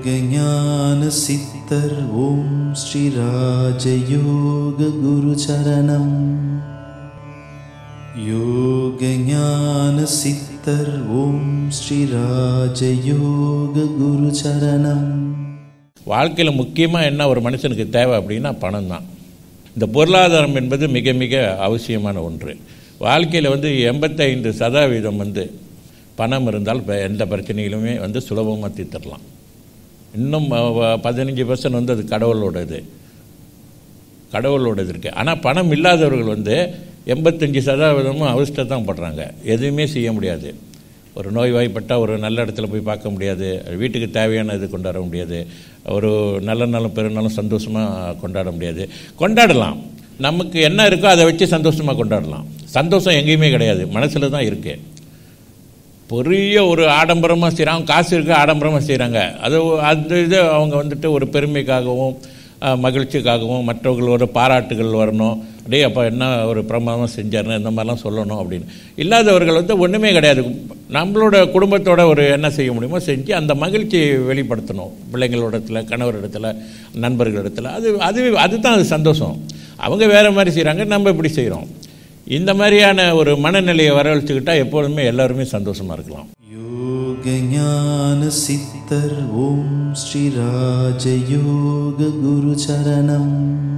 யோகஞான சித்தர் ஓம் ஸ்ரீ ராஜயோக குரு சரணம் யோகஞான சித்தர் ஓம் ஸ்ரீ ராஜயோக குரு சரணம் வாழ்க்கையில் முக்கியமாக என்ன ஒரு மனுஷனுக்கு தேவை அப்படின்னா பணம் தான் இந்த பொருளாதாரம் என்பது மிக மிக அவசியமான ஒன்று வாழ்க்கையில் வந்து எண்பத்தைந்து சதவீதம் வந்து பணம் இருந்தால் இப்ப எந்த பிரச்சனையிலுமே வந்து சுலபமாக தீர்த்திடலாம் இன்னும் அஹ், வ- பதினஞ்சு பர்சன்ட் வந்து அது கடவுளோட இது கடவுளோடது இருக்குது ஆனால் பணம் இல்லாதவர்கள் வந்து எண்பத்தஞ்சு சதவீதமும் அவஸ்தை தான் படுறாங்க எதுவுமே செய்ய முடியாது ஒரு நோய் வாய்ப்பட்டால் ஒரு நல்ல இடத்துல போய் பார்க்க முடியாது வீட்டுக்கு தேவையான இது கொண்டாட முடியாது ஒரு நல்ல நாளும் பெருநாளும் சந்தோஷமாக கொண்டாட முடியாது கொண்டாடலாம் நமக்கு என்ன இருக்கோ அதை வச்சு சந்தோஷமாக கொண்டாடலாம் சந்தோஷம் எங்கேயுமே கிடையாது மனசில் தான் இருக்குது பெரிய ஒரு ஆடம்பரமாக செய்கிறாங்க காசு இருக்க ஆடம்பரமாக செய்கிறாங்க அது அந்த இது அவங்க வந்துட்டு ஒரு பெருமைக்காகவும் அஹ், மகிழ்ச்சிக்காகவும் மற்றவர்களோட பாராட்டுகள் வரணும் டேய் அப்போ என்ன ஒரு பிரமாதமாக செஞ்சாருன்னு இந்த மாதிரிலாம் சொல்லணும் அப்படின்னு இல்லாதவர்கள் வந்து ஒன்றுமே கிடையாது நம்மளோட குடும்பத்தோட ஒரு என்ன செய்ய முடியுமோ செஞ்சு அந்த மகிழ்ச்சியை வெளிப்படுத்தணும் பிள்ளைங்களோட இடத்துல கணவர் இடத்துல நண்பர்கள் இடத்துல அது அது அதுதான் அது சந்தோஷம் அவங்க வேறு மாதிரி செய்கிறாங்க நம்ம இப்படி செய்கிறோம் இந்த மாதிரியான ஒரு மனநிலையை வரவழைச்சுக்கிட்டா எப்பொழுதுமே எல்லாருமே சந்தோஷமாக இருக்கலாம் யோகஞான சித்தர் ஓம் ஸ்ரீ ராஜயோக குரு சரணம்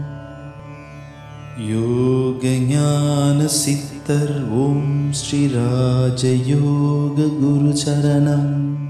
யோகஞான சித்தர் ஓம் ஸ்ரீ ராஜயோக குரு சரணம்